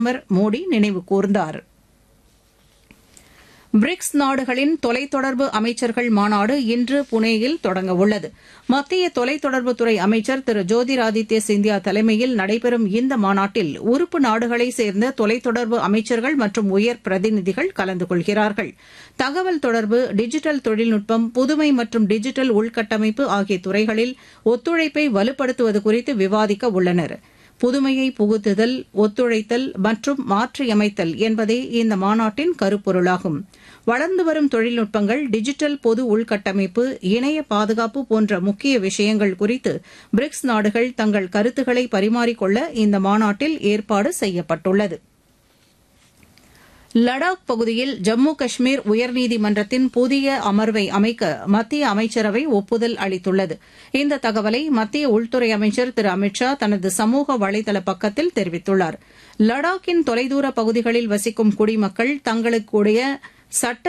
பிரதமர் மோடி நினைவு கூர்ந்தார் பிரிக்ஸ் நாடுகளின் தொலைத்தொடர்பு அமைச்சர்கள் மாநாடு இன்று புனேயில் தொடங்கவுள்ளது மத்திய தொலைத்தொடர்புத்துறை அமைச்சர் திரு ஜோதிராதித்ய சிந்தியா தலைமையில் நடைபெறும் இந்த மாநாட்டில் உறுப்பு நாடுகளைச் சேர்ந்த தொலைத்தொடர்பு அமைச்சர்கள் மற்றும் உயர் பிரதிநிதிகள் கலந்து கொள்கிறார்கள் தகவல் தொடர்பு டிஜிட்டல் தொழில்நுட்பம் புதுமை மற்றும் டிஜிட்டல் உள்கட்டமைப்பு ஆகிய துறைகளில் ஒத்துழைப்பை வலுப்படுத்துவது குறித்து விவாதிக்க உள்ளனா் புதுமையை புகுத்துதல் ஒத்துழைத்தல் மற்றும் மாற்றியமைத்தல் என்பதே இந்த மாநாட்டின் கருப்பொருளாகும் வளர்ந்து வரும் தொழில்நுட்பங்கள் டிஜிட்டல் பொது உள்கட்டமைப்பு இணைய பாதுகாப்பு போன்ற முக்கிய விஷயங்கள் குறித்து பிரிக்ஸ் நாடுகள் தங்கள் கருத்துக்களை பரிமாறிக்கொள்ள இந்த மாநாட்டில் ஏற்பாடு செய்யப்பட்டுள்ளது லடாக் பகுதியில் ஜம்மு காஷ்மீர் உயர்நீதிமன்றத்தின் புதிய அமர்வை அமைக்க மத்திய அமைச்சரவை ஒப்புதல் அளித்துள்ளது இந்த தகவலை மத்திய உள்துறை அமைச்சர் திரு அமித் ஷா தனது சமூக வலைதள பக்கத்தில் தெரிவித்துள்ளார் லடாக்கின் தொலைதூர பகுதிகளில் வசிக்கும் குடிமக்கள் தங்களுக்குடைய சட்ட